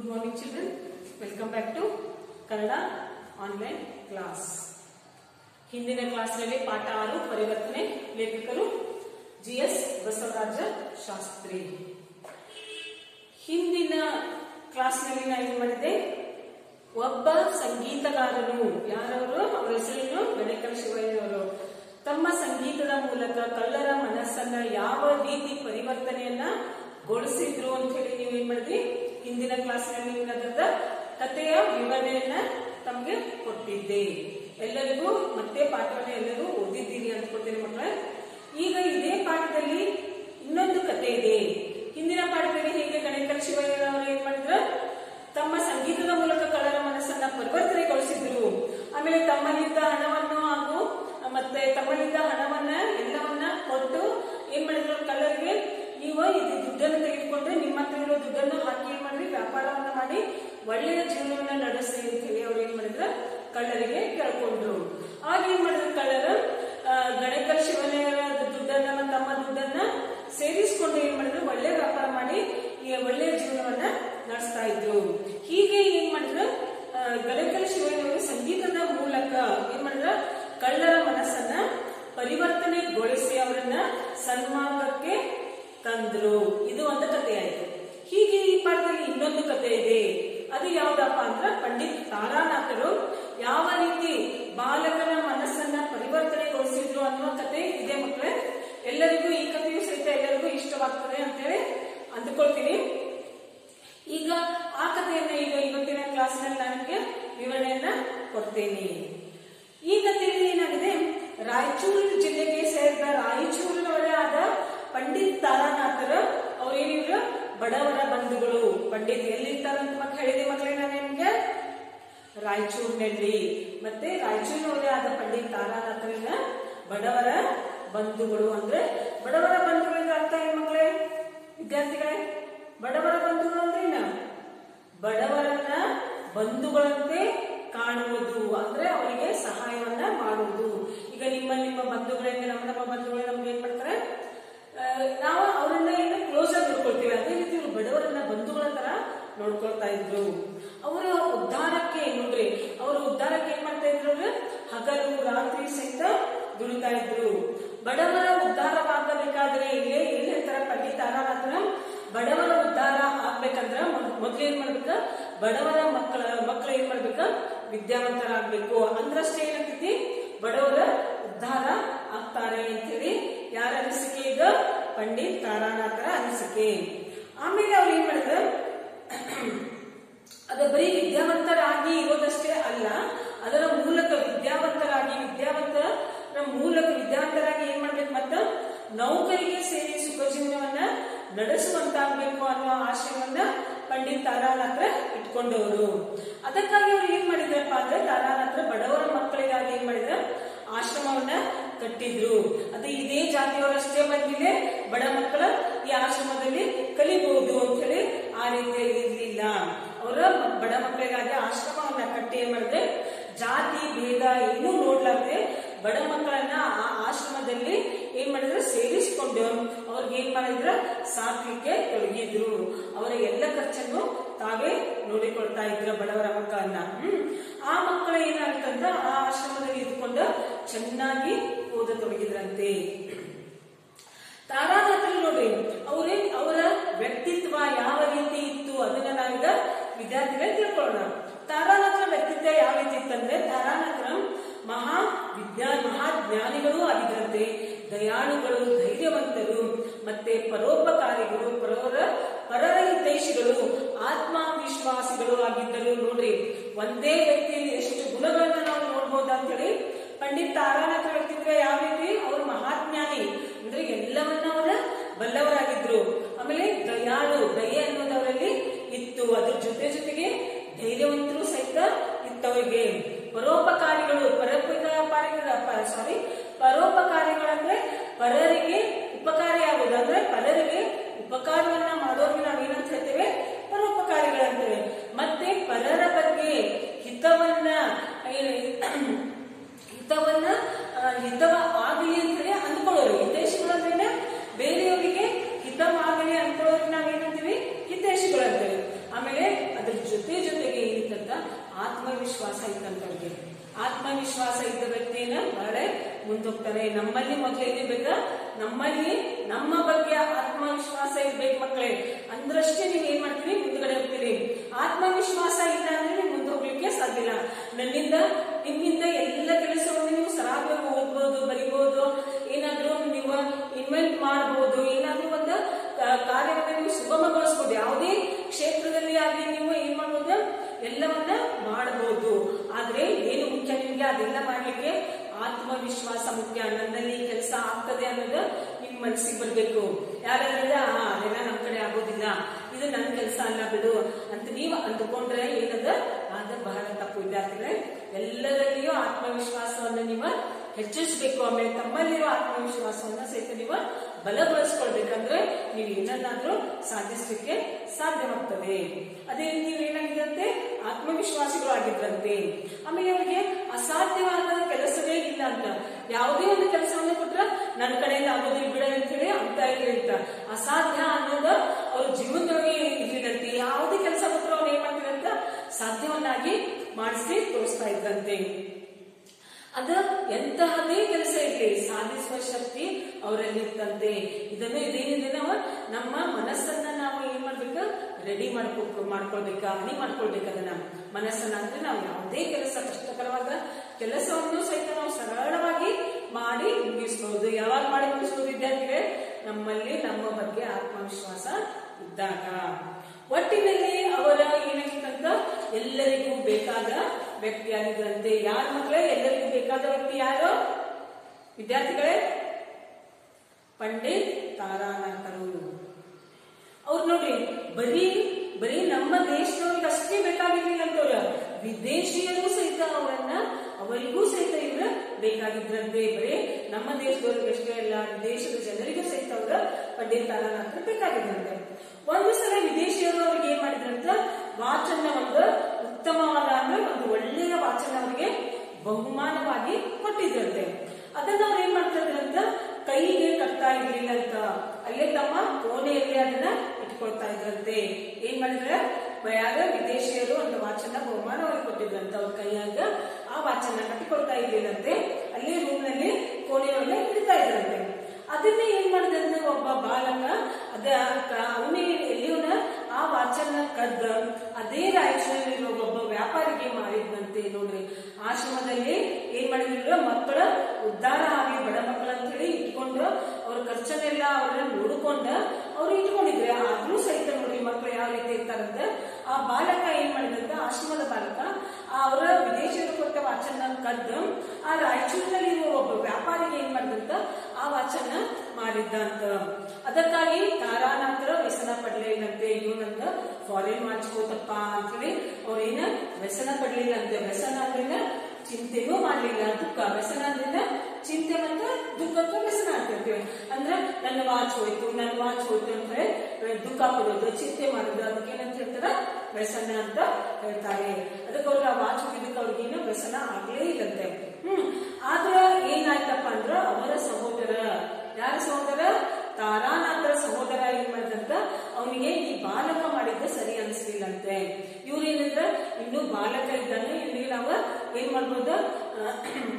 Good morning children. Welcome back to Kannada online class ಹಿಂದಿನ ಕ್ಲಾಸ್ನಲ್ಲಿ ಪಾಠ ಆರು ಪರಿವರ್ತನೆ ಲೇಖಕರು ಜಿ ಎಸ್ ಬಸವರಾಜ ಶಾಸ್ತ್ರಿ ಹಿಂದಿನ ಕ್ಲಾಸ್ನಲ್ಲಿ ನಾನು ಏನ್ ಮಾಡಿದ್ದೆ ಒಬ್ಬ ಸಂಗೀತಗಾರನು ಯಾರವರು ಅವರ ಹೆಸರೇನು ಗಣೇಕರ ಶಿವಯ್ಯನವರು ತಮ್ಮ ಸಂಗೀತದ ಮೂಲಕ ಕಳ್ಳರ ಮನಸ್ಸನ್ನ ಯಾವ ರೀತಿ ಪರಿವರ್ತನೆಯನ್ನ ಗೊಳಿಸಿದ್ರು ಅಂತ ಹೇಳಿ ನೀವು ಏನ್ ಮಾಡಿದ್ರಿ ಹಿಂದಿನ ಕ್ಲಾಸ್ನಲ್ಲಿ ನೀವು ಅದರದ ಕಥೆಯ ವಿವರಣೆಯನ್ನ ತಮಗೆ ಕೊಟ್ಟಿದ್ದೆ ಎಲ್ಲರಿಗೂ ಮತ್ತೆ ಪಾಠವನ್ನ ಎಲ್ಲರೂ ಓದಿದ್ದೀರಿ ಅಂದ್ಕೊಳ್ತೇನೆ ಮಕ್ಕಳ ಈಗ ಇದೇ ಪಾಠದಲ್ಲಿ ಇನ್ನೊಂದು ಕತೆ ಇದೆ ಹಿಂದಿನ ಪಾಠದಲ್ಲಿ ಹೇಗೆ ಗಣೇಕರ ಶಿವಯ್ಯನವರು ಏನ್ ಮಾಡಿದ್ರು ತಮ್ಮ ಸಂಗೀತದ ಮೂಲಕ ಕಳ್ಳರ ಮನಸ್ಸನ್ನ ಪರಿವರ್ತನೆಗೊಳಿಸಿದ್ರು ಆಮೇಲೆ ತಮ್ಮನಿಂದ ಹಣವನ್ನು ಹಾಗೂ ಮತ್ತೆ ತಮ್ಮನಿಂದ ಹಣವನ್ನ ಎಲ್ಲವನ್ನ ಕೊಟ್ಟು ಏನ್ ಮಾಡಿದ್ರು ಕಳ್ಳರಿಗೆ ನೀವು ಇದು ದುಡ್ಡನ್ನು ತೆಗೆದುಕೊಂಡು ನಿಮ್ಮ ಹತ್ರ ಇರೋ ದುಡ್ಡನ್ನು ಹಾಕಿ ಏನ್ ಮಾಡ್ರಿ ವ್ಯಾಪಾರವನ್ನ ಮಾಡಿ ಒಳ್ಳೆಯ ಜೀವನವನ್ನ ನಡೆಸಿ ಅಂತ ಹೇಳಿ ಅವ್ರು ಏನ್ ಮಾಡಿದ್ರು ಕಳ್ಳರಿಗೆ ಕೇಳ್ಕೊಂಡ್ರು ಆಗ ಏನ್ ಮಾಡಿದ್ರು ಕಳ್ಳರು ಆ, ಗಣೇಕರ ಶಿವನೆಯರ ದುಡ್ಡನ್ನ ಮತ್ತು ತಮ್ಮ ದುಡ್ಡನ್ನ ಸೇರಿಸ್ಕೊಂಡು ಏನ್ ಮಾಡಿದ್ರು ಒಳ್ಳೆ ವ್ಯಾಪಾರ ಮಾಡಿ ಈ ಒಳ್ಳೆಯ ಜೀವನವನ್ನ ನಡೆಸ್ತಾ ಇದ್ರು ಹೀಗೆ ಏನ್ ಮಾಡಿದ್ರು ಆ, ಗಣೇಕರ ಶಿವನವರು ಸಂಗೀತದ ಮೂಲಕ ಏನ್ ಮಾಡಿದ್ರ ಕಳ್ಳರ ಮನಸ್ಸನ್ನ ಪರಿವರ್ತನೆಗೊಳಿಸಿ ಅವರನ್ನ ಸನ್ಮಾರ್ಗಕ್ಕೆ ತಂದ್ರು ಇದು ಒಂದು ಕಥೆ ಆಯ್ತು ಹೀಗೆ ಈ ಪಾಠದಲ್ಲಿ ಇನ್ನೊಂದು ಕಥೆ ಇದೆ ಅದು ಯಾವ್ದಪ್ಪ ಅಂದ್ರೆ ಪಂಡಿತ್ ತಾರಾನಾಥರು ಯಾವ ರೀತಿ ಬಾಲಕರ ಮನಸ್ಸನ್ನ ಪರಿವರ್ತನೆಗೊಳಿಸಿದ್ರು ಅನ್ನುವ ಕತೆ ಇದೆ ಮಕ್ಕಳೇ ಎಲ್ಲರಿಗೂ ಈ ಕಥೆಯು ಸಹಿತ ಎಲ್ಲರಿಗೂ ಇಷ್ಟವಾಗ್ತದೆ ಅಂತೇಳಿ ಅಂದ್ಕೊಳ್ತೀನಿ ಈಗ ಆ ಕಥೆಯನ್ನ ಈಗ ಇವತ್ತಿನ ಕ್ಲಾಸ್ನಲ್ಲಿ ನನಗೆ ವಿವರಣೆಯನ್ನ ಕೊಡ್ತೇನೆ ಈ ಕಥೆಯಲ್ಲಿ ಏನಾಗಿದೆ ರಾಯಚೂರು ಜಿಲ್ಲೆಗೆ ಸೇರಿದ ರಾಯಚೂರಿನವರೇ ಆದ ಪಂಡಿತ್ ತಾರಾನಾಥರ ಅವರೇನಿದ್ರು ಬಡವರ ಬಂಧುಗಳು ಪಂಡಿತ್ ಎಲ್ಲಿರ್ತಾರಂತ ಮಕ್ಕಳು ಹೇಳಿದೆ ಮಕ್ಕಳೇ ನಾನು ನಿಮ್ಗೆ ರಾಯಚೂರಿನಲ್ಲಿ ಮತ್ತೆ ರಾಯಚೂರಿನವರೇ ಆದ ಪಂಡಿತ್ ತಾರಾನಾಥರಿನ ಬಡವರ ಬಂಧುಗಳು ಅಂದ್ರೆ ಬಡವರ ಬಂಧುಗಳಿಂದ ಅರ್ಥ ಏನ್ ಮಕ್ಕಳೇ ವಿದ್ಯಾರ್ಥಿಗಳೇ ಬಡವರ ಬಂಧುಗಳು ಅಂದ್ರೆ ಏನು ಬಡವರನ್ನ ಬಂಧುಗಳಂತೆ ಕಾಣುವುದು ಅಂದ್ರೆ ಅವರಿಗೆ ಸಹಾಯವನ್ನ ಮಾಡುವುದು ಈಗ ನಿಮ್ಮ ನಿಮ್ಮ ಬಂಧುಗಳಿಗೆ ನಮ್ಮ ನಮ್ಮ ಬಂಧುಗಳು ನಮ್ಗೆ ಏನ್ ಮಾಡ್ತಾರೆ ಆ, ನಾವು ಅವರನ್ನ ಏನು ಕ್ಲೋಸ್ ಆಗಿ ನೋಡ್ಕೊಳ್ತೀವಿ ಅದೇ ರೀತಿ ಇವ್ರು ಬಡವರನ್ನ ಬಂಧುಗಳ ತರ ನೋಡ್ಕೊಳ್ತಾ ಇದ್ರು ಅವರ ಉದ್ಧಾರಕ್ಕೆ ನೋಡ್ರಿ ಅವರ ಉದ್ಧಾರಕ್ಕೆ ಏನ್ ಮಾಡ್ತಾ ಇದ್ರು ಅಂದ್ರೆ ಹಗಲು ರಾತ್ರಿ ಸಹಿತ ದುಡಿತಾ ಇದ್ರು ಬಡವರ ಉದ್ಧಾರವಾಗಬೇಕಾದ್ರೆ ಇಲ್ಲೇ ಏನ್ ಹೇಳ್ತಾರೆ ಪಂಡಿತ ತಾರಾನಾಥನ ಬಡವರ ಉದ್ಧಾರ ಆಗ್ಬೇಕಂದ್ರ ಮೊದ್- ಮೊದ್ಲು ಏನ್ ಮಾಡ್ಬೇಕ ಬಡವರ ಮಕ್ಕಳ ಮಕ್ಕಳು ಏನ್ ಮಾಡ್ಬೇಕ ವಿದ್ಯಾವಂತರಾಗ್ಬೇಕು ಅಂದ್ರಷ್ಟೇ ಏನಾಗ್ತೈತಿ ಬಡವರ ಉದ್ಧಾರ ಆಗ್ತಾರೆ ಅಂತೇಳಿ ಯಾರ ಅನಿಸಿಕೆ ಈಗ ಪಂಡಿತ್ ತಾರಾನಾಥರ ಅನಿಸಿಕೆ ಆಮೇಲೆ ಅವ್ರು ಏನ್ ಮಾಡಿದ್ರು ಅದು ಬರೀ ವಿದ್ಯಾವಂತರಾಗಿ ಇರೋದಷ್ಟೇ ಅಲ್ಲ ಅದರ ಮೂಲಕ ವಿದ್ಯಾವಂತರಾಗಿ ವಿದ್ಯಾವಂತರ ಮೂಲಕ ವಿದ್ಯಾವಂತರಾಗಿ ಏನ್ ಮಾಡ್ಬೇಕು ಮತ್ತ ನೌಕರಿಗೆ ಸೇರಿ ಸುಖ ಜೀವನವನ್ನ ನಡೆಸುವಂತಾಗ್ಬೇಕು ಅನ್ನೋ ಆಶಯವನ್ನ ಪಂಡಿತ್ ತಾರಾನಾಥ್ರ ಇಟ್ಕೊಂಡವರು ಅದಕ್ಕಾಗಿ ಅವ್ರು ಏನ್ ಮಾಡಿದ್ರಪ್ಪ ಅಂದ್ರೆ ತಾರಾನಾಥ್ರ ಬಡವರ ಮಕ್ಕಳಿಗಾಗಿ ಏನ್ ಮಾಡಿದ್ರ ಆಶ್ರಮವನ್ನ ಕಟ್ಟಿದ್ರು ಅದು ಇದೇ ಜಾತಿಯವರಷ್ಟೇ ಬಂದಿದೆ ಬಡ ಮಕ್ಕಳ ಈ ಆಶ್ರಮದಲ್ಲಿ ಕಲಿಬಹುದು ಅಂತ ಹೇಳಿ ಆ ರೀತಿಯಾಗಿ ಇರ್ಲಿಲ್ಲ ಅವರ ಬಡ ಮಕ್ಕಳಿಗಾಗಿ ಆಶ್ರಮವನ್ನ ಕಟ್ಟಿ ಏನ್ ಮಾಡಿದ್ರೆ ಜಾತಿ ಭೇದ ಏನೂ ನೋಡ್ಲಾರ್ದೆ ಬಡ ಮಕ್ಕಳನ್ನ ಆ ಆಶ್ರಮದಲ್ಲಿ ಏನ್ ಮಾಡಿದ್ರು ಸೇರಿಸಿಕೊಂಡು ಅವ್ರಿಗೆ ಏನ್ ಮಾಡಿದ್ರ ಸಾಕ್ಲಿಕ್ಕೆ ತೊಡಗಿದ್ರು ಅವರ ಎಲ್ಲ ಖರ್ಚನ್ನು ತಾವೇ ನೋಡಿಕೊಳ್ತಾ ಇದ್ರು ಬಡವರ ಮಕ್ಕಳನ್ನ ಹ್ಮ್ ಆ ಮಕ್ಕಳು ಏನಾಗ್ತಂದ್ರ ಆ ಆಶ್ರಮದಲ್ಲಿ ಇದ್ಕೊಂಡು ಚೆನ್ನಾಗಿ ಓದತೊಡಗಿದ್ರಂತೆ ತಾರಾನಾಥರು ನೋಡ್ರಿ ಅವರೇ ಅವರ ವ್ಯಕ್ತಿತ್ವ ಯಾವ ರೀತಿ ಇತ್ತು ಅದನ್ನ ನಾವೀಗ ವಿದ್ಯಾರ್ಥಿಗಳು ತಿಳ್ಕೊಳ್ಳೋಣ ತಾರಾನಾಥರ ವ್ಯಕ್ತಿತ್ವ ಯಾವ ರೀತಿ ಇತ್ತಂದ್ರೆ ತಾರಾನಾಥರ ಮಹಾ ವಿಜ್ಞಾ ಮಹಾಜ್ಞಾನಿಗಳೂ ಆಗಿದ್ರಂತೆ ದಯಾಳುಗಳು ಧೈರ್ಯವಂತರು ಮತ್ತೆ ಪರೋಪಕಾರಿಗಳು ಪರವರ ಪರರ ಹಿತೈಷಿಗಳು ಆತ್ಮವಿಶ್ವಾಸಿಗಳು ಆಗಿದ್ದರು ನೋಡ್ರಿ ಒಂದೇ ವ್ಯಕ್ತಿಯಲ್ಲಿ ಎಷ್ಟು ಗುಣಗಳನ್ನ ನಾವು ನೋಡ್ಬೋದು ಅಂತ ಹೇಳಿ ಪಂಡಿತ್ ತಾರಾನಾಥ ವ್ಯಕ್ತಿತ್ವ ಯಾವ ರೀತಿ ಅವರು ಮಹಾಜ್ಞಾನಿ ಅಂದ್ರೆ ಎಲ್ಲವನ್ನ ಅವರ ಬಲ್ಲವರಾಗಿದ್ರು ಆಮೇಲೆ ದಯಾಳು ದಯೆ ಅನ್ನೋದವರಲ್ಲಿ ಇತ್ತು ಅದ್ರ ಜೊತೆ ಜೊತೆಗೆ ಧೈರ್ಯವಂತರು ಸಹಿತ ಇತ್ತವರಿಗೆ ಪರೋಪಕಾರಿಗಳು ಪರೋಪಕಾರಿಗಳ ಸಾರಿ ಪರೋಪಕಾರಿಗಳಂದ್ರೆ ಪರರಿಗೆ ಉಪಕಾರಿಯಾಗುವುದು ಅಂದ್ರೆ ಪರರಿಗೆ ಉಪಕಾರವನ್ನ ಮಾಡೋರಿಗೆ ನಾವೇನಂತ ಹೇಳ್ತೇವೆ ಪರೋಪಕಾರಿಗಳಂತೇವೆ ಮತ್ತೆ ಪರರ ಬಗ್ಗೆ ಹಿತವನ್ನ ಏ- ಹಿತವನ್ನ ಆ, ಹಿತವ ಆಗಲಿ ಅಂತ ಹೇಳಿ ಅಂದ್ಕೊಳ್ಳೋರು ಹಿತೈಷಿಗಳು ಅಂದ್ರೆ ಬೇರೆಯವರಿಗೆ ಹಿತವಾಗಲಿ ಅನ್ಕೊಳ್ಳೋರಿಗೆ ನಾವೇನಂತೀವಿ ಹಿತೈಷಿಗಳು ಅಂತೇವೆ ಆಮೇಲೆ ಅದ್ರ ಆತ್ಮವಿಶ್ವಾಸ ಇದ್ದಂತವ್ರಿಗೆ ಆತ್ಮವಿಶ್ವಾಸ ಇದ್ದ ವ್ಯಕ್ತಿನ ಬಹಳ ಮುಂದೋಗ್ತಾರೆ ನಮ್ಮಲ್ಲಿ ಮೊದಲು ಏನಿರ್ಬೇಕ ನಮ್ಮಲ್ಲಿ ನಮ್ಮ ಬಗ್ಗೆ ಆತ್ಮವಿಶ್ವಾಸ ಇರ್ಬೇಕು ಮಕ್ಕಳೇ ಅಂದ್ರಷ್ಟೇ ನೀವು ಏನ್ ಮಾಡ್ತೀರಿ ಮುಂದ್ಗಡೆ ಹೋಗ್ತೀರಿ ಆತ್ಮವಿಶ್ವಾಸ ಇಲ್ಲ ಅಂದ್ರೆ ನೀವು ಮುಂದೆ ಹೋಗ್ಲಿಕ್ಕೆ ಸಾಧ್ಯ ಇಲ್ಲ ನನ್ನಿಂದ ನಿಮ್ಮಿಂದ ಎಲ್ಲ ಕೆಲಸವನ್ನು ನೀವು ಸರಾಗವಾಗಿ ಓದ್ಬೋದು ಬರಿಬೋದು ಏನಾದ್ರೂ ನೀವು ಇನ್ವೆಂಟ್ ಮಾಡಬಹುದು ಏನಾದ್ರೂ ಒಂದು ಕ- ಕಾರ್ಯವನ್ನ ನೀವು ಸುಗಮಗೊಳಿಸಬಹುದು ಯಾವುದೇ ಕ್ಷೇತ್ರದಲ್ಲಿ ಆಗಲಿ ನೀವು ಏನ್ ಮಾಡ್ಬೋದು ಎಲ್ಲವನ್ನ ಮಾಡಬಹುದು ಆದ್ರೆ ಏನು ಮುಖ್ಯ ನಿಮ್ಗೆ ಅದೆಲ್ಲ ಮಾಡ್ಲಿಕ್ಕೆ ಆತ್ಮವಿಶ್ವಾಸ ಮುಖ್ಯ ನನ್ನಲ್ಲಿ ಕೆಲಸ ಆಗ್ತದೆ ಅನ್ನೋದು ನಿಮ್ ಮನಸ್ಸಿಗೆ ಬರ್ಬೇಕು ಯಾರಾದ್ರೆ ಹಾ ಅದೆಲ್ಲ ನಮ್ ಕಡೆ ಆಗೋದಿಲ್ಲ ಇದು ನನ್ನ ಕೆಲಸ ಅಲ್ಲ ಬಿಡು ಅಂತ ನೀವು ಅಂದುಕೊಂಡ್ರೆ ಏನದ ಅದ ಬಹಳ ತಪ್ಪು ವಿದ್ಯಾರ್ಥಿಗಳೇ ಎಲ್ಲರಲ್ಲಿಯೂ ಆತ್ಮವಿಶ್ವಾಸವನ್ನು ನೀವು ಹೆಚ್ಚಿಸಬೇಕು ಆಮೇಲೆ ತಮ್ಮಲ್ಲಿರೋ ಆತ್ಮವಿಶ್ವಾಸವನ್ನ ಸಹಿತ ನೀವು ಬಲಗೊಳಿಸ್ಕೊಳ್ಬೇಕಂದ್ರೆ ನೀವು ಏನನ್ನಾದ್ರೂ ಸಾಧಿಸಲಿಕ್ಕೆ ಸಾಧ್ಯವಾಗ್ತದೆ ಅದೇ ರೀತಿ ಏನಾಗಿದಂತೆ ಆತ್ಮವಿಶ್ವಾಸಿಗಳು ಆಗಿದ್ರಂತೆ ಆಮೇಲೆ ಅವರಿಗೆ ಅಸಾಧ್ಯವಾದ ಕೆಲಸವೇ ಇಲ್ಲ ಅಂತ ಯಾವುದೇ ಒಂದು ಕೆಲಸವನ್ನು ಕೊಟ್ರ ನನ್ನ ಕಡೆಯಿಂದ ಆಗೋದಿಲ್ಲ ಬಿಡ ಅಂತ ಹೇಳಿ ಅಂತ ಇರಲಿಲ್ಲ ಅಸಾಧ್ಯ ಅನ್ನೋದು ಅವ್ರ ಜೀವನದೊಳಗೆ ಇರ್ಲಿದಂತೆ ಯಾವುದೇ ಕೆಲಸ ಕೊಟ್ಟರು ಅವ್ರು ಏನ್ ಮಾಡ್ತಿರಂತ ಸಾಧ್ಯವನ್ನಾಗಿ ಮಾಡಿಸಿ ತೋರಿಸ್ತಾ ಇದ್ರಂತೆ ಅದ ಎಂತಹದೇ ಕೆಲಸ ಇರಲಿ ಸಾಧಿಸುವ ಶಕ್ತಿ ಅವರಲ್ಲಿ ಇತ್ತಂತೆ ಇದನ್ನು ಇದೇನಿದೆ ನಾವು ನಮ್ಮ ಮನಸ್ಸನ್ನ ನಾವು ಏನ್ ಮಾಡ್ಬೇಕು ರೆಡಿ ಮಾಡ್ಕೊ ಮಾಡ್ಕೊಳ್ಬೇಕ ಅಣಿ ಮಾಡ್ಕೊಳ್ಬೇಕು ಅದನ್ನ ಮನಸ್ಸನ್ನ ಅಂದ್ರೆ ನಾವು ಯಾವುದೇ ಕೆಲಸ ಕಷ್ಟಕರವಾದ ಕೆಲಸವನ್ನು ಸಹಿತ ನಾವು ಸರಳವಾಗಿ ಮಾಡಿ ಮುಗಿಸ್ಬಹುದು ಯಾವಾಗ ಮಾಡಿ ಮುಗಿಸ್ಬೋದು ವಿದ್ಯಾರ್ಥಿಗಳೇ ನಮ್ಮಲ್ಲಿ ನಮ್ಮ ಬಗ್ಗೆ ಆತ್ಮವಿಶ್ವಾಸ ಇದ್ದಾಗ ಒಟ್ಟಿನಲ್ಲಿ ಅವರ ಏನಾಗಿತ್ತಂತ ಎಲ್ಲರಿಗೂ ಬೇಕಾದ ವ್ಯಕ್ತಿಯಾಗಿದ್ರಂತೆ ಯಾರ ಮಕ್ಕಳೇ ಎಲ್ಲರಿಗೂ ಬೇಕಾದ ವ್ಯಕ್ತಿ ಯಾರು ವಿದ್ಯಾರ್ಥಿಗಳೇ ಪಂಡಿತ್ ತಾರಾನಾಥರು ಅವ್ರು ನೋಡ್ರಿ ಬರೀ ಬರೀ ನಮ್ಮ ದೇಶದವ್ರಿಗೆ ಅಷ್ಟೇ ಬೇಕಾಗಿರ್ಲಿಲ್ಲ ಅಂತವ್ರ ವಿದೇಶಿಯರು ಸಹಿತ ಅವರನ್ನ ಅವರಿಗೂ ಸಹಿತ ಇವ್ರ ಬೇಕಾಗಿದ್ರಂತೆ ಬರೀ ನಮ್ಮ ದೇಶದವ್ರಿಗೆ ಅಷ್ಟೇ ಅಲ್ಲ ವಿದೇಶದ ಜನರಿಗೂ ಸಹಿತ ಅವರ ಪಂಡಿತ್ ತಾರಾನಾಥರು ಬೇಕಾಗಿದ್ರಂತೆ ಒಂದು ಸಲ ವಿದೇಶಿಯರು ಅವ್ರಿಗೆ ಏನ್ ಮಾಡಿದ್ರಂತ ವಾಚನ ಒಂದು ಉತ್ತಮವಾದ ಅಂದ್ರೆ ಒಂದು ಒಳ್ಳೆಯ ವಾಚನ ಅವರಿಗೆ ಬಹುಮಾನವಾಗಿ ಕೊಟ್ಟಿದ್ರಂತೆ ಅದನ್ನ ಅವ್ರು ಏನ್ ಮಾಡ್ತಿದ್ರಂತ ಕೈಗೆ ಕಟ್ತಾ ಇರ್ಲಿಲ್ಲ ಅಂತ ಅಲ್ಲೇ ತಮ್ಮ ಕೋಣೆಯಲ್ಲಿ ಅದನ್ನ ಇಟ್ಕೊಳ್ತಾ ಇದ್ರಂತೆ ಏನ್ ಮಾಡಿದ್ರೆ ಯಾರ ವಿದೇಶಿಯರು ಒಂದು ವಾಚನ ಬಹುಮಾನವಾಗಿ ಕೊಟ್ಟಿದ್ರಂತ ಅವ್ರ ಕೈಯಾಗ ಆ ವಾಚನ ಕಟ್ಟಿಕೊಳ್ತಾ ಇರ್ಲಿಲ್ಲಂತೆ ಅಲ್ಲೇ ರೂಮ್ ನಲ್ಲಿ ಕೋಣೆಯೊಳಗೆ ಇಡ್ತಾ ಇದ್ರಂತೆ ಅದನ್ನೇ ಏನ್ ಮಾಡಿದಂದ್ರೆ ಒಬ್ಬ ಬಾಲಕ ಅದ ಅವನೇ ಎಲ್ಲಿಯವನ ಆ ವಾಚನ ಕದ್ದ ಅದೇ ರಾಯಚೂರಿನಲ್ಲಿರುವ ಒಬ್ಬ ವ್ಯಾಪಾರಿಗೆ ಮಾರಿದ್ನಂತೆ ನೋಡ್ರಿ ಆಶ್ರಮದಲ್ಲಿ ಏನ್ ಮಾಡಿದ್ರು ಮಕ್ಕಳ ಉದ್ಧಾರ ಆಗಲಿ ಬಡ ಮಕ್ಕಳ ಅಂತ ಹೇಳಿ ಇಟ್ಕೊಂಡು ಅವ್ರ ಖರ್ಚನ್ನೆಲ್ಲ ಅವ್ರನ್ನ ನೋಡ್ಕೊಂಡ ಅವ್ರು ಇಟ್ಕೊಂಡಿದ್ರೆ ಆದ್ರೂ ಸಹಿತ ನೋಡ್ರಿ ಮಕ್ಕಳು ಯಾವ ರೀತಿ ಇರ್ತಾರಂತ ಆ ಬಾಲಕ ಏನ್ ಮಾಡಿದಂತ ಆಶ್ರಮದ ಬಾಲಕ ಅವರ ವಿದೇಶಿಯರು ಕೊಟ್ಟ ವಾಚನ ಕದ್ದು ಆ ರಾಯಚೂರಿನಲ್ಲಿ ಇರುವ ಒಬ್ಬ ವ್ಯಾಪಾರಿಗೆ ಏನ್ ಮಾಡಿದಂತ ಆ ವಾಚನ ಮಾಡಿದ್ದ ಅಂತ ಅದಕ್ಕಾಗಿ ತಾರಾನಾಥರ ವ್ಯಸನ ಪಡ್ಲಿಲ್ಲಂತೆ ಇವನಂದ ಫಾರಿನ್ ಮಾಡಿಸ್ಕೋತಪ್ಪ ಅಂತೇಳಿ ಅವ್ರೇನ ವ್ಯಸನ ಪಡ್ಲಿಲ್ಲ ಅಂತೆ ವ್ಯಸನ ಅಂದ್ರೆ ಚಿಂತೆನೂ ಮಾಡ್ಲಿಲ್ಲ ದುಃಖ ವ್ಯಸನ ಅಂದ್ರೆ ಚಿಂತೆ ಮತ್ತೆ ದುಃಖಕ್ಕೆ ವ್ಯಸನ ಅಂತಿರ್ತೀವಿ ಅಂದ್ರೆ ನನ್ನ ವಾಚ್ ಹೋಯ್ತು ನನ್ನ ವಾಚ್ ಹೋಯ್ತು ಅಂತ ಹೇಳಿ ದುಃಖ ಪಡೋದು ಚಿಂತೆ ಮಾಡೋದು ಅದಕ್ಕೆ ಏನಂತ ಹೇಳ್ತಾರ ವ್ಯಸನ ಅಂತ ಹೇಳ್ತಾರೆ ಅದಕ್ಕೆ ಅವ್ರಿಗೆ ಆ ವಾಚ್ ಹೋಗಿದ್ದಕ್ಕೆ ಅವ್ರಿಗೇನು ವ್ಯಸನ ಆಗ್ಲೇ ಇಲ್ಲಂತೆ ಹ್ಮ್ ಆದ್ರ ಏನಾಯ್ತಪ್ಪ ಅಂದ್ರ ಅವರ ಸಹೋದರ ಯಾರ ಸಹೋದರ ತಾರಾನಾಥರ ಸಹೋದರ ಏನ್ ಮಾಡಿದಂತ ಅವನಿಗೆ ಈ ಬಾಲಕ ಮಾಡಿದ್ದ ಸರಿ ಅನಿಸ್ಲಿಲ್ಲಂತೆ ಇವ್ರೇನಂದ್ರ ಇನ್ನು ಬಾಲಕ ಇದ್ದಾನೆ ಇವನಿಗೆ ನಾವು ಏನ್ ಮಾಡ್ಬೋದು ಆ,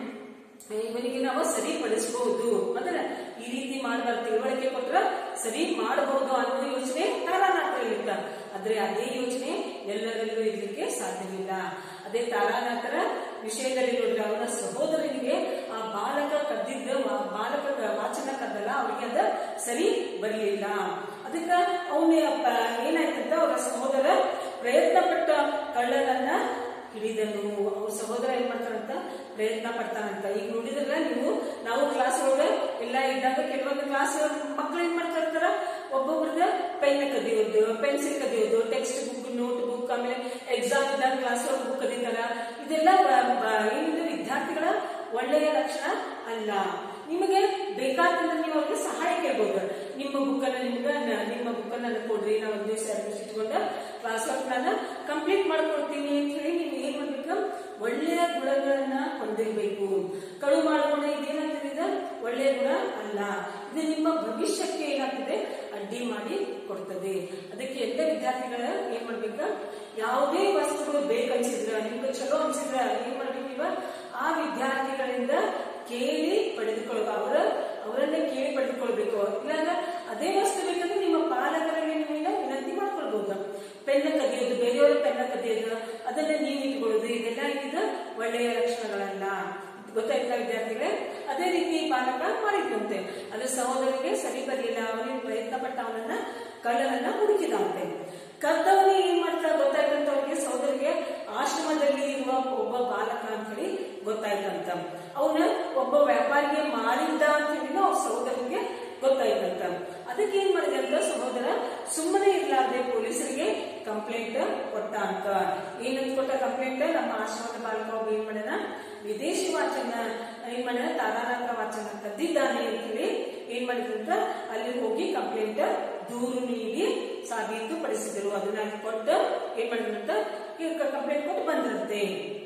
ಇವನಿಗೆ ನಾವು ಸರಿಪಡಿಸಬಹುದು ಮೊದಲ ಈ ರೀತಿ ಮಾಡಬಾರ್ದು ತಿಳುವಳಿಕೆ ಕೊಟ್ರ ಸರಿ ಮಾಡಬಹುದು ಅನ್ನೋ ಯೋಚನೆ ತಾರಾನಾಥರಲ್ಲಿತ್ತ ಆದ್ರೆ ಅದೇ ಯೋಚನೆ ಎಲ್ಲರಲ್ಲೂ ಇರ್ಲಿಕ್ಕೆ ಸಾಧ್ಯವಿಲ್ಲ ಅದೇ ತಾರಾನಾಥರ ವಿಷಯದಲ್ಲಿ ನೋಡಿದ್ರೆ ಅವನ ಸಹೋದರನಿಗೆ ಆ ಬಾಲಕ ಕದ್ದಿದ್ದ ವಾ- ಬಾಲಕ ಕ- ವಾಚನ ಕದ್ದಲ್ಲ ಅವರಿಗೆ ಅದ ಸರಿ ಬರಲಿಲ್ಲ ಅದಕ್ಕ ಅವನ ಏನಾಯ್ತಂತ ಅವರ ಸಹೋದರ ಪ್ರಯತ್ನ ಪಟ್ಟ ಕಳ್ಳನನ್ನ ಹಿಡಿದನು ಅವ್ರ ಸಹೋದರ ಏನ್ ಮಾಡ್ತಾರಂತ ಪ್ರಯತ್ನ ಪಡ್ತಾರಂತ ಈಗ ನೋಡಿದ್ರಲ್ಲ ನೀವು ನಾವು ಕ್ಲಾಸ್ ಒಳಗ ಎಲ್ಲ ಇದ್ದಾಗ ಕೆಲವೊಂದು ಕ್ಲಾಸ್ ಮಕ್ಳು ಏನ್ ಮಾಡ್ತಾ ಇರ್ತಾರ ಒಬ್ಬೊಬ್ರದ ಪೆನ್ ಕದಿಯೋದು ಪೆನ್ಸಿಲ್ ಕದಿಯೋದು ಟೆಕ್ಸ್ಟ್ ಬುಕ್ ನೋಟ್ ಬುಕ್ ಆಮೇಲೆ ಎಕ್ಸಾಮ್ ಇದ್ದಾಗ ಕ್ಲಾಸ್ ಒಳಗೆ ಬುಕ್ ಕದೀತಾರ ಇದೆಲ್ಲ ಬ- ಬ- ಏನಿದೆ ವಿದ್ಯಾರ್ಥಿಗಳ ಒಳ್ಳೆಯ ಲಕ್ಷಣ ಅಲ್ಲ ನಿಮಗೆ ಬೇಕಾದಂದ್ರೆ ನೀವು ಅವ್ರಿಗೆ ಸಹಾಯ ಕೇಳ್ಬೋದು ನಿಮ್ಮ ಬುಕ್ ಅನ್ನ ನಿಮ್ಗೆ ನ- ನಿಮ್ಮ ಬುಕ್ ಅನ್ನ ನನಗೆ ಕೊಡ್ರಿ ನಾ ಒಂದ್ ದಿವಸ ಎರಡು ದಿವಸ ಇಟ್ಕೊಂಡು ಕ್ಲಾಸ್ ವರ್ಕ್ ನಾನು ಕಂಪ್ಲೀಟ್ ಮಾಡ್ಕೊಡ್ತೀನಿ ಅಂತ ಹೇಳಿ ನೀವು ಏನ್ ಮಾಡ್ಬೇಕು ಒಳ್ಳೆಯ ಗುಣಗಳನ್ನ ಹೊಂದಿರಬೇಕು ಕಳು ಮಾಡ್ಕೊಂಡು ಇದೇನಾಗ್ತದೆ ಇದು ಒಳ್ಳೆಯ ಗುಣ ಅಲ್ಲ ಇದು ನಿಮ್ಮ ಭವಿಷ್ಯಕ್ಕೆ ಏನಾಗ್ತದೆ ಅಡ್ಡಿ ಮಾಡಿ ಕೊಡ್ತದೆ ಅದಕ್ಕೆ ಎಲ್ಲ ವಿದ್ಯಾರ್ಥಿಗಳ ಏನ್ ಮಾಡ್ಬೇಕ ಯಾವುದೇ ವಸ್ತುಗಳು ಬೇಕನ್ಸಿದ್ರ ನಿಮ್ಗೆ ಚಲೋ ಅನ್ಸಿದ್ರ ಏನ್ ಮಾಡ್ಬೇಕು ನೀವ ಆ ವಿದ್ಯಾರ್ಥಿಗಳಿಂದ ಕೇಳಿ ಪಡೆದುಕೊಳ್ಬೇಕು ಅವರ ಅವರನ್ನೇ ಕೇಳಿ ಪಡೆದುಕೊಳ್ಬೇಕು ಇಲ್ಲಾಂದ್ರೆ ಅದೇ ವಸ್ತು ಬೇಕಂದ್ರೆ ನಿಮ್ಮ ಪಾಲಕರಲ್ಲಿ ನೀವೀಗ ವಿನಂತಿ ಮಾಡ್ಕೊಳ್ಬಹುದು ಪೆನ್ನ ಕದಿಯೋದು ಬೇರೆಯವರ ಪೆನ್ನ ಕದಿಯೋದು ಅದನ್ನ ನೀವು ಇಟ್ಕೊಳ್ಳೋದು ಇದೆಲ್ಲ ಇದ್ದ ಒಳ್ಳೆಯ ಲಕ್ಷಣಗಳಲ್ಲ ಗೊತ್ತಾಯ್ತಾ ವಿದ್ಯಾರ್ಥಿಗಳೇ ಅದೇ ರೀತಿ ಬಾಲಕ ಮಾಡಿದ್ದಂತೆ ಅದು ಸಹೋದರಿಗೆ ಸರಿ ಬರಲಿಲ್ಲ ಅವನಿಗೆ ಪ್ರಯತ್ನ ಪಟ್ಟ ಅವನನ್ನ ಕಳ್ಳನನ್ನ ಹುಡುಕಿದಂತೆ ಕದ್ದವನೇ ಏನ್ ಮಾಡ್ತಾರ ಗೊತ್ತಾಯ್ತಂತ ಅವನಿಗೆ ಸಹೋದರಿಗೆ ಆಶ್ರಮದಲ್ಲಿ ಇರುವ ಒಬ್ಬ ಬಾಲಕ ಅಂತ ಹೇಳಿ ಗೊತ್ತಾಯ್ತಂತ ಅವನ ಒಬ್ಬ ವ್ಯಾಪಾರಿಗೆ ಮಾರಿದ್ದ ಅಂತ ಹೇಳಿ ಅವ್ರ ಸಹೋದರನಿಗೆ ಗೊತ್ತಾಯ್ತಂತ ಅದಕ್ಕೆ ಏನ್ ಮಾಡಿದೆ ಅಂತ ಸಹೋದರ ಸುಮ್ಮನೆ ಇರ್ಲಾರ್ದೆ ಪೊಲೀಸರಿಗೆ ಕಂಪ್ಲೇಂಟ್ ಕೊಟ್ಟ ಅಂತ ಏನಂತ ಕೊಟ್ಟ ಕಂಪ್ಲೇಂಟ್ ನಮ್ಮ ಆಶ್ರಮದ ಬಾಲಕ ಒಬ್ಬ ಏನ್ ಮಾಡ್ಯಾನ ವಿದೇಶಿ ವಾಚನ ಏನ್ ಮಾಡ್ಯಾನ ತಾರಾನಾಥ ವಾಚನ ಕದ್ದಿದ್ದಾನೆ ಅಂತ ಹೇಳಿ ಏನ್ ಮಾಡಿದ್ರಂತ ಅಲ್ಲಿ ಹೋಗಿ ಕಂಪ್ಲೇಂಟ್ ದೂರು ನೀಡಿ ಸಾಬೀತು ಪಡಿಸಿದರು ಅದನ್ನ ಅಲ್ಲಿ ಕೊಟ್ಟು ಏನ್ ಮಾಡಿದ್ರಂತ ಕಂಪ್ಲೇಂಟ್ ಕೊಟ್ಟು ಬಂದ್ರಂತೆ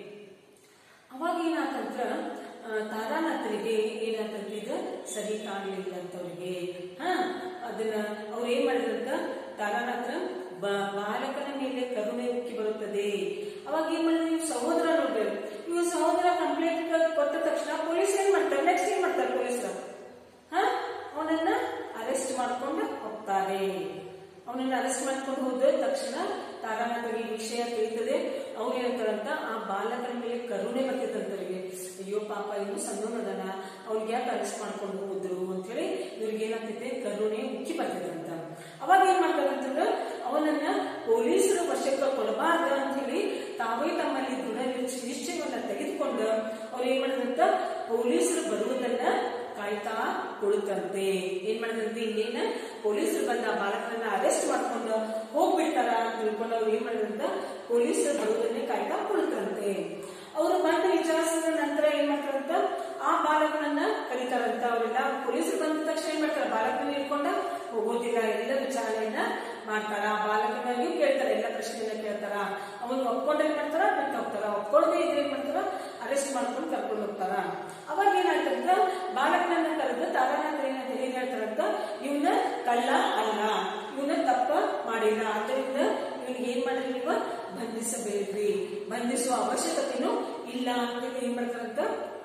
ಅವಾಗ ಏನಾತಂದ್ರ ಆ, ತಾರಾನಾಥರಿಗೆ ಏನಾತಂತ ಇದು ಸರಿ ಕಾಣಲಿಲ್ಲ ಅಂತ ಅವ್ರಿಗೆ ಹಾ ಅದನ್ನ ಅವ್ರು ಏನ್ ಮಾಡಿದ್ರಂತ ತಾರಾನಾಥ ಬ- ಬಾಲಕನ ಮೇಲೆ ಕರುಣೆ ಉಕ್ಕಿ ಬರುತ್ತದೆ ಅವಾಗ ಏನ್ ಮಾಡಿದ್ರು ಇವ್ರ ಸಹೋದರ ನೋಡ್ಬೇಕು ಇವ್ರ ಸಹೋದರ ಕಂಪ್ಲೇಂಟ್ ಕೊಟ್ಟ ತಕ್ಷಣ ಪೊಲೀಸ್ ಏನ್ ಮಾಡ್ತಾರೆ ನೆಕ್ಸ್ಟ್ ಏನ್ ಮಾಡ್ತಾರೆ ಪೊಲೀಸರು ಹಾ ಅವನನ್ನ ಅರೆಸ್ಟ್ ಮಾಡ್ಕೊಂಡು ಹೋಗ್ತಾರೆ ಅವನನ್ನ ಅರೆಸ್ಟ್ ಮಾಡ್ಕೊಂಡು ಹೋದ ತಕ್ಷಣ ತಾರಾನಾಥರಿಗೆ ಈ ವಿಷಯ ತಿಳಿತದೆ ಅವ್ರು ಏನಂತಾರಂತ ಆ ಬಾಲಕನ ಮೇಲೆ ಕರುಣೆ ಬರ್ತಿತ್ತಂತವ್ರಿಗೆ ಅಯ್ಯೋ ಪಾಪ ಇನ್ನು ಸಣ್ಣವನದನ ಅವ್ರಿಗೆ ಯಾಕೆ ಅರೆಸ್ಟ್ ಮಾಡ್ಕೊಂಡು ಹೋದ್ರು ಅಂತ ಹೇಳಿ ಇವ್ರಿಗೆ ಏನಾಗ್ತೈತೆ ಕರುಣೆ ಉಕ್ಕಿ ಬರ್ತಿದ್ರಂತ ಅವಾಗ ಏನ್ ಮಾಡ್ತಾರಂತಂದ್ರ ಅವನನ್ನ ಪೊಲೀಸರು ವಶಕ್ಕೆ ಕೊಡಬಾರ್ದು ಅಂತ ಹೇಳಿ ತಾವೇ ತಮ್ಮಲ್ಲಿ ದೃಢ ನಿಶ್ಚ- ನಿಶ್ಚಯವನ್ನ ತೆಗೆದುಕೊಂಡು ಅವ್ರು ಏನ್ ಮಾಡಿದ್ರಂತ ಪೊಲೀಸರು ಬರುವುದನ್ನ ಕಾಯ್ತಾ ಕುಳಿತಂತೆ ಏನ್ ಮಾಡಿದಂತೆ ಇನ್ನೇನ ಪೊಲೀಸರು ಬಂದ ಆ ಬಾಲಕರನ್ನ ಅರೆಸ್ಟ್ ಮಾಡ್ಕೊಂಡು ಹೋಗ್ಬಿಡ್ತಾರ ಅಂತ ತಿಳ್ಕೊಂಡು ಅವ್ರು ಏನ್ ಮಾಡಿದ್ರಂತ ಪೊಲೀಸರು ಬರುವುದನ್ನೇ ಕಾಯ್ತಾ ಕುಳಿತಂತೆ ಅವರು ಬಂದು ವಿಚಾರಿಸಿದ ನಂತರ ಏನ್ ಮಾಡ್ತಾರಂತ ಆ ಬಾಲಕನನ್ನ ಕರೀತಾರಂತ ಅವರೆಲ್ಲ ಪೊಲೀಸರು ಬಂದ ತಕ್ಷಣ ಏನ್ ಮಾಡ್ತಾರ ಬಾಲಕನ ಇಟ್ಕೊಂಡ ಹೋಗೋದಿಲ್ಲ ಎಲ್ಲ ವಿಚಾರಣೆಯನ್ನ ಮಾಡ್ತಾರ ಆ ಬಾಲಕನಾಗಿಯೂ ಕೇಳ್ತಾರ ಎಲ್ಲ ಪ್ರಶ್ನೆಯನ್ನ ಕೇಳ್ತಾರ ಅವನು ಒಪ್ಕೊಂಡ್ರೆ ಏನ್ ಮಾಡ್ತಾರ ಬಿಟ್ಟು ಹೋಗ್ತಾರ ಒಪ್ಕೊಳ್ಳದೆ ಇದ್ರೆ ಏನ್ ಮಾಡ್ತಾರ ಅರೆಸ್ಟ್ ಮಾಡ್ಕೊಂಡು ಕರ್ಕೊಂಡು ಹೋಗ್ತಾರ ಅವಾಗ ಏನಾಗ್ತಂತ ಬಾಲಕನನ್ನ ಕರೆದು ತಾರಾನಾಥ ಏನಂತ ಏನ್ ಹೇಳ್ತಾರಂತ ಇವನ ಕಳ್ಳ ಅಲ್ಲ ಇವನ ತಪ್ಪ ಮಾಡಿಲ್ಲ ಆದ್ದರಿಂದ ಇವನಿಗೆ ಏನ್ ಮಾಡಿದ್ರಿ ನೀವು ಬಂಧಿಸಬೇಡ್ರಿ ಬಂಧಿಸುವ ಅವಶ್ಯಕತೆನೂ ಇಲ್ಲ ಅಂತ ಏನ್ ಮಾಡ್ತಾರಂತ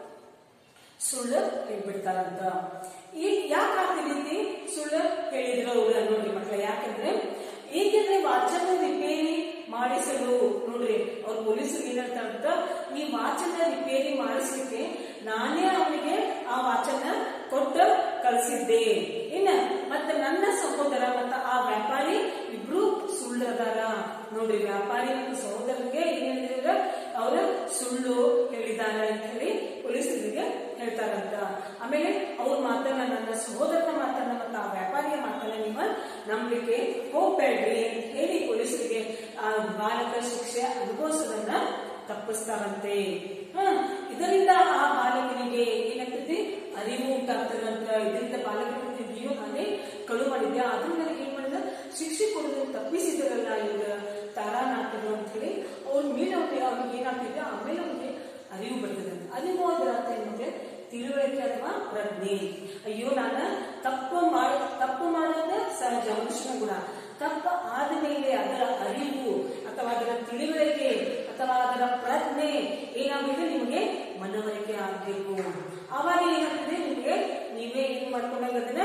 ಸುಳ್ಳು ಹೇಳ್ಬಿಡ್ತಾರಂತ ಈ ಯಾಕೆ ಈ ರೀತಿ ಸುಳ್ಳು ಹೇಳಿದ್ರು ಅವ್ರು ನೋಡ್ರಿ ಮಕ್ಕಳ ಯಾಕಂದ್ರೆ ಏಕೆಂದ್ರೆ ವಾಚನ ರಿಪೇರಿ ಮಾಡಿಸಲು ನೋಡ್ರಿ ಅವ್ರ ಪೊಲೀಸರು ಏನ್ ಹೇಳ್ತಾರಂತ ಈ ವಾಚನ ರಿಪೇರಿ ಮಾಡಿಸ್ಲಿಕ್ಕೆ ನಾನೇ ಅವನಿಗೆ ಆ ವಾಚನ ಕೊಟ್ಟು ಕಳಿಸಿದ್ದೆ ಇನ್ನ ಮತ್ತೆ ನನ್ನ ಸಹೋದರ ಮತ್ತ ಆ ವ್ಯಾಪಾರಿ ಇಬ್ರು ಸುಳ್ಳದಾರ ನೋಡ್ರಿ ವ್ಯಾಪಾರಿ ಮತ್ತು ಸಹೋದರನಿಗೆ ಏನ್ ಹೇಳಿದ್ರ ಅವರ ಸುಳ್ಳು ಹೇಳಿದಾರ ಅಂತ ಹೇಳಿ ಪೊಲೀಸರಿಗೆ ಹೇಳ್ತಾರಂತ ಆಮೇಲೆ ಅವ್ರ ಮಾತನ್ನ ನನ್ನ ಸಹೋದರನ ಮಾತನ್ನ ಮತ್ತು ಆ ವ್ಯಾಪಾರಿಯ ಮಾತನ್ನ ನೀವು ನಂಬಿಕೆ ಹೋಗ್ಬೇಡ್ರಿ ಅಂತ ಹೇಳಿ ಪೊಲೀಸರಿಗೆ ಆ ಬಾಲಕ ಶಿಕ್ಷೆ ಅನುಭವಿಸೋದನ್ನ ತಪ್ಪಿಸ್ತಾರಂತೆ ಹ ಇದರಿಂದ ಆ ಬಾಲಕನಿಗೆ ಏನಾಗ್ತೈತಿ ಅರಿವು ಉಂಟಾಗ್ತದಂತ ಇದರಿಂದ ಬಾಲಕನಿಗೆ ಇದೆಯೋ ನಾನೇ ಕಳು ಮಾಡಿದ್ದೆ ಆದ್ರೂ ನನಗೆ ಏನ್ ಮಾಡಿದ ಶಿಕ್ಷೆ ಕೊಡೋದು ತಪ್ಪಿಸಿದ್ರಲ್ಲ ಇವ್ರ ತಾರಾನಾಥರು ಅಂತ ಹೇಳಿ ಅವ್ರ ಮೇಲೆ ಅವ್ರಿಗೆ ಅವ್ರಿಗೆ ಏನಾಗ್ತಿದೆ ಆಮೇಲೆ ಅವ್ರಿಗೆ ಅರಿವು ಬರ್ತದೆ ಅರಿವು ಅದರ ಅರ್ಥ ಏನಂದ್ರೆ ತಿಳುವಳಿಕೆ ಅಥವಾ ಪ್ರಜ್ಞೆ ಅಯ್ಯೋ ನಾನ ತಪ್ಪು ಮಾಡ ತಪ್ಪು ಮಾಡೋದ ಸಹಜ ಮನುಷ್ಯನ ಗುಣ ತಪ್ಪು ಆದ್ಮೇಲೆ ಅದರ ಅರಿವು ಅಥವಾ ಅದರ ತಿಳುವಳಿಕೆ ಅಥವಾ ಅದರ ಪ್ರಜ್ಞೆ ಏನಾಗಬೇಕು ನಿಮಗೆ ಮನವರಿಕೆ ಆಗ್ಬೇಕು ಆವಾಗ ಏನಾಗ್ತದೆ ನಿಮಗೆ ನೀವೇ ಏನ್ ಮಾಡ್ಕೊಂಡಾಗ ಅದನ್ನ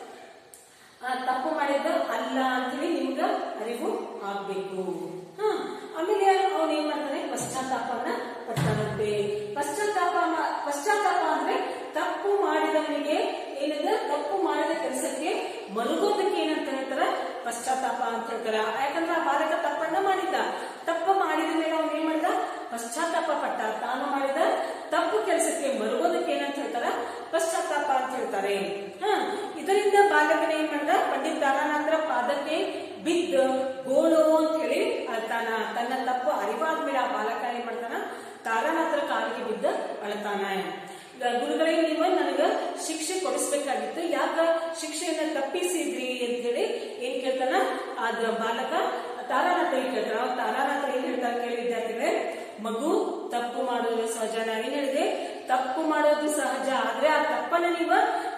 ಆ, ತಪ್ಪು ಮಾಡಿದ ಅಲ್ಲ ಅಂತೇಳಿ ನಿಮ್ಗ ಅರಿವು ಆಗ್ಬೇಕು ಹ ಆಮೇಲೆ ಅವನು ಏನ್ ಮಾಡ್ತಾನೆ ಪಶ್ಚಾತ್ತಾಪನ ಪಡ್ತಾನಂತೆ ಪಶ್ಚಾತ್ತಾಪ ಮಾ- ಪಶ್ಚಾತ್ತಾಪ ಅಂದ್ರೆ ತಪ್ಪು ಮಾಡಿದವನಿಗೆ ಏನಿದೆ ತಪ್ಪು ಮಾಡಿದ ಕೆಲಸಕ್ಕೆ ಮರುಗೋದಕ್ಕೆ ಏನಂತ ಹೇಳ್ತಾರ ಪಶ್ಚಾತ್ತಾಪ ಅಂತ ಹೇಳ್ತಾರ ಯಾಕಂದ್ರೆ ಆ ಬಾಲಕ ತಪ್ಪನ್ನ ಮಾಡಿದ್ದ ತಪ್ಪು ಮಾಡಿದ ಮೇಲೆ ಅವನು ಏನ್ ಮಾಡಿದ ಪಶ್ಚಾತ್ತಾಪ ಪಟ್ಟ ತಾನು ಮಾಡಿದ ತಪ್ಪು ಕೆಲಸಕ್ಕೆ ಮರುಗೋದಕ್ಕೆ ಏನಂತ ಹೇಳ್ತಾರ ಪಶ್ಚಾತ್ತಾಪ ಅಂತ ಹೇಳ್ತಾರೆ ಹ ಇದರಿಂದ ಬಾಲಕನ ಏನ್ ಮಾಡ್ದ ಪಂಡಿತ್ ತಾರಾನಾಥರ ಪಾದಕ್ಕೆ ಬಿದ್ದ ಗೋಳು ಅಂತ ಹೇಳಿ ಅಳ್ತಾನ ತನ್ನ ತಪ್ಪು ಅರಿವಾದ ಮೇಲೆ ಆ ಬಾಲಕ ಏನ್ ಮಾಡ್ತಾನ ತಾರಾನಾಥರ ಕಾಲಿಗೆ ಬಿದ್ದ ಅಳ್ತಾನ ಈಗ ಗುರುಗಳೇ ನೀವು ನನಗ ಶಿಕ್ಷೆ ಕೊಡಿಸ್ಬೇಕಾಗಿತ್ತು ಯಾಕ ಶಿಕ್ಷೆಯನ್ನ ತಪ್ಪಿಸಿದ್ರಿ ಅಂತ ಹೇಳಿ ಏನ್ ಕೇಳ್ತಾನ ಅದ ಬಾಲಕ ತಾರಾನಾಥರಿಗೆ ಕೇಳ್ತಾನ ಅವಾಗ ತಾರಾನಾಥ ಏನ್ ಹೇಳ್ತಾರೆ ಕೇಳಿ ವಿದ್ಯಾರ್ಥಿಗಳೇ ಮಗು ತಪ್ಪು ಮಾಡೋದು ಸಹಜ ನಾವೇನ್ ಹೇಳಿದೆ ತಪ್ಪು ಮಾಡೋದು ಸಹಜ ಆದ್ರೆ ಆ ತಪ್ಪನ್ನ ನೀವು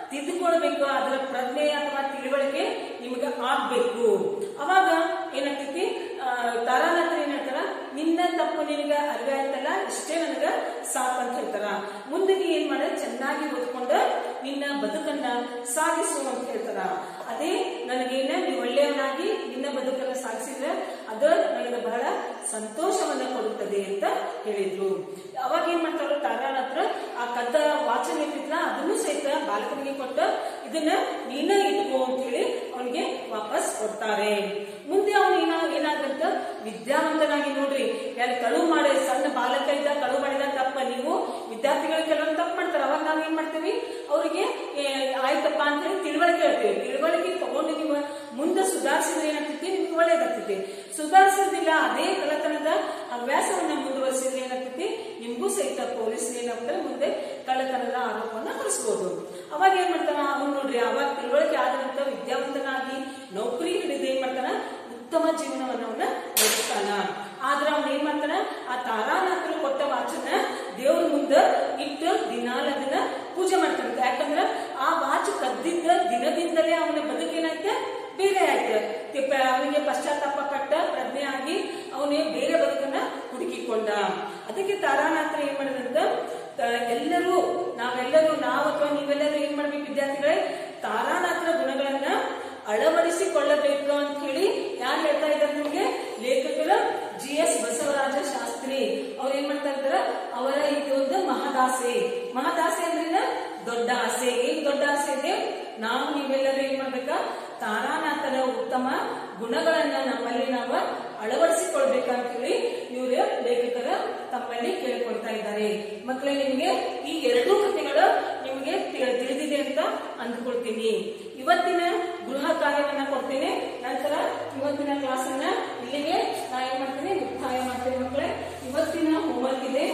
ತಿದ್ದುಕೊಳ್ಬೇಕು ಅದರ ಪ್ರಜ್ಞೆ ಅಥವಾ ತಿಳುವಳಿಕೆ ನಿಮ್ಗೆ ಆಗ್ಬೇಕು ಅವಾಗ ಏನಾಗ್ತೈತಿ ಆ, ತಾರಾನಾಥರು ಏನ್ ಹೇಳ್ತಾರ ನಿನ್ನ ತಪ್ಪು ನಿನಗ ಅರಿವೆ ಆಯ್ತಲ್ಲ ಇಷ್ಟೇ ನನಗ ಸಾಕು ಅಂತ ಹೇಳ್ತಾರ ಮುಂದೆ ನೀ ಏನ್ ಮಾಡ ಚೆನ್ನಾಗಿ ಓದ್ಕೊಂಡ ನಿನ್ನ ಬದುಕನ್ನ ಸಾಗಿಸು ಅಂತ ಹೇಳ್ತಾರ ಅದೇ ನನಗೇನ ನೀವು ಒಳ್ಳೆಯವನಾಗಿ ನಿನ್ನ ಬದುಕನ್ನ ಸಾಗಿಸಿದ್ರೆ ಅದು ನನಗೆ ಬಹಳ ಸಂತೋಷವನ್ನ ಕೊಡುತ್ತದೆ ಅಂತ ಹೇಳಿದ್ರು ಅವಾಗ ಏನ್ ಮಾಡ್ತಾರ ತಾರಾನಾಥ್ರ ಆ ಕದ್ದ ವಾಚನ ಇಟ್ಟಿದ್ಲ ಅದನ್ನು ಸಹಿತ ಬಾಲಕನಿಗೆ ಕೊಟ್ಟ ಇದನ್ನ ನೀನ ಇಟ್ಕೋ ಅಂತ ಹೇಳಿ ಅವನಿಗೆ ವಾಪಸ್ ಕೊಡ್ತಾರೆ ಮುಂದೆ ಅವನು ಏನ ಏನಾಗಂತ ವಿದ್ಯಾವಂತನಾಗಿ ನೋಡ್ರಿ ಯಾರು ಕಳುವು ಮಾಡಿ ಸಣ್ಣ ಬಾಲಕ ಇದ್ದ ಕಳುವು ಮಾಡಿದ ತಪ್ಪ ನೀವು ವಿದ್ಯಾರ್ಥಿಗಳು ಕೆಲವೊಂದು ತಪ್ಪು ಮಾಡ್ತಾರೆ ಅವಾಗ ನಾವ್ ಏನ್ ಮಾಡ್ತೀವಿ ಅವರಿಗೆ ಆಯ್ತಪ್ಪ ಅಂತ ಹೇಳಿ ತಿಳುವಳಿಕೆ ಹೇಳ್ತೀವಿ ತಿಳುವಳಿಕೆ ತಗೊಂಡು ನೀವು ಮುಂದೆ ಸುಧಾರಿಸಿದ್ರೆ ಏನಾಗ್ತೈತಿ ನಿಮ್ಗೆ ಒಳ್ಳೇದಾಗ್ತೈತಿ ಸುಧಾರಿಸೋದಿಲ್ಲ ಅದೇ ಕಳ್ಳತನದ ಹವ್ಯಾಸವನ್ನ ಮುಂದುವರಿಸಿದ್ರೆ ಏನಾಗ್ತೈತಿ ನಿಮ್ಗೂ ಸಹಿತ ಪೊಲೀಸ್ ಏನಾಗ್ತಾರೆ ಮುಂದೆ ಕಳ್ಳತನದ ಆರೋಪವನ್ನ ಹೊರಿಸಬಹುದು ಅವಾಗ ಏನ್ ಮಾಡ್ತಾನ ಅವ್ನು ನೋಡ್ರಿ ಅವಾಗ ತಿಳುವಳಿಕೆ ಆದಂತ ವಿದ್ಯಾವಂತನಾಗಿ ನೌಕರಿ ಹಿಡಿದು ಏನ್ ಮಾಡ್ತಾನ ಉತ್ತಮ ಜೀವನವನ್ನ ಅವನ ನಡೆಸ್ತಾನ ಆದ್ರ ಅವ್ನ ಏನ್ ಮಾಡ್ತಾನ ಆ ತಾರಾನಾಥರು ಕೊಟ್ಟ ವಾಚನ ದೇವ್ರ ಮುಂದ ಇಟ್ಟು ದಿನಾಲ ಅದನ್ನ ಪೂಜೆ ಮಾಡ್ತಾನ ಯಾಕಂದ್ರ ಆ ವಾಚ್ ಕದ್ದಿದ್ದ ದಿನದಿಂದಲೇ ಅವನ ಬದುಕೇನಾಯ್ತ ಬೇರೆ ಆಯ್ತು ತಿಪ್ಪ- ಅವನಿಗೆ ಪಶ್ಚಾತ್ತಾಪ ಪಟ್ಟ ಪ್ರಜ್ಞೆ ಆಗಿ ಅವನೇ ಬೇರೆ ಬದುಕನ್ನ ಹುಡುಕಿಕೊಂಡ ಅದಕ್ಕೆ ತಾರಾನಾಥರು ಏನ್ ಮಾಡಿದಂತ ತ- ಎಲ್ಲರೂ ನಾವೆಲ್ಲರೂ ನಾವು ಅಥವಾ ನೀವೆಲ್ಲರೂ ಏನ್ ಮಾಡ್ಬೇಕು ವಿದ್ಯಾರ್ಥಿಗಳೇ ತಾರಾನಾಥರ ಗುಣಗಳನ್ನ ಅಳವಡಿಸಿಕೊಳ್ಳಬೇಕು ಅಂತ ಹೇಳಿ ಯಾರು ಹೇಳ್ತಾ ಇದ್ದಾರೆ ನಿಮ್ಗೆ ಲೇಖಕರ ಜಿ ಎಸ್ ಬಸವರಾಜ ಶಾಸ್ತ್ರಿ ಅವ್ರು ಏನ್ ಮಾಡ್ತಾ ಇದಾರ ಅವರ ಇದೊಂದು ಮಹದಾಸೆ ಮಹದಾಸೆ ಅಂದ್ರೆ ದೊಡ್ಡ ಆಸೆ ಏನ್ ದೊಡ್ಡ ಆಸೆ ಇದೆ ನಾವು ನೀವೆಲ್ಲರೂ ಏನ್ ಮಾಡ್ಬೇಕ ತಾರಾನಾಥರ ಉತ್ತಮ ಗುಣಗಳನ್ನ ನಮ್ಮಲ್ಲಿ ನಾವು ಅಳವಡಿಸಿಕೊಳ್ಬೇಕಂತ ಹೇಳಿ ಇವರು ಲೇಖಕರ ತಮ್ಮಲ್ಲಿ ಕೇಳಿಕೊಳ್ತಾ ಇದ್ದಾರೆ ಮಕ್ಕಳೇ ನಿಮಗೆ ಈ ಎರಡೂ ಕಥೆಗಳು ನಿಮಗೆ ತಿ- ತಿಳಿದಿದೆ ಅಂತ ಅಂದ್ಕೊಳ್ತೀನಿ ಇವತ್ತಿನ ಗೃಹ ಕಾರ್ಯವನ್ನ ಕೊಡ್ತೇನೆ ನಂತರ ಇವತ್ತಿನ ಕ್ಲಾಸ್ ಅನ್ನ ಇಲ್ಲಿಗೆ ನಾ ಏನ್ ಮಾಡ್ತೀನಿ ಮುಕ್ತಾಯ ಮಾಡ್ತೇನೆ ಮಕ್ಕಳೇ ಇವತ್ತಿನ ಹೋಮ್ವರ್ಕ್ ಇದೆ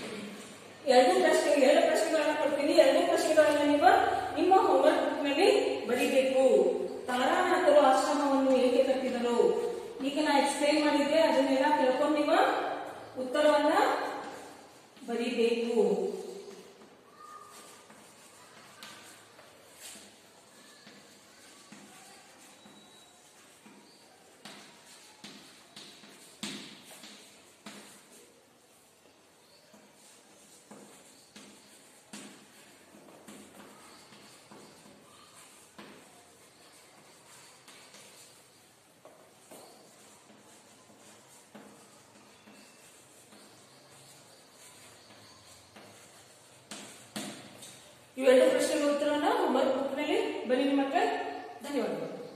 ಎರಡು ಪ್ರಶ್ನೆ ಎರಡು ಪ್ರಶ್ನೆಗಳನ್ನ ಕೊಡ್ತೀನಿ ಎರಡು ಪ್ರಶ್ನೆಗಳನ್ನ ನೀವು ನಿಮ್ಮ ಹೋಮ್ವರ್ಕ್ ಬುಕ್ ನಲ್ಲಿ ಬರೀಬೇಕು ತಾರಾನಾಥರು ಆಶ್ರಮವನ್ನು ಏಕೆ ಕಟ್ಟಿದರು ಈಗ ನಾ ಎಕ್ಸ್ಪ್ಲೈನ್ ಮಾಡಿದ್ದೆ ಅದನ್ನೆಲ್ಲ ತಿಳ್ಕೊಂಡು ನೀವು ಉತ್ತರವನ್ನ ಬರೀಬೇಕು ಇವೆರಡು ಪ್ರಶ್ನೆಗಳ ಉತ್ತರವನ್ನ ಹೋಮ್ವರ್ಕ್ ಬುಕ್ ನಲ್ಲಿ ಬನ್ನಿ ಮಕ್ಕಳೇ ಧನ್ಯವಾದಗಳು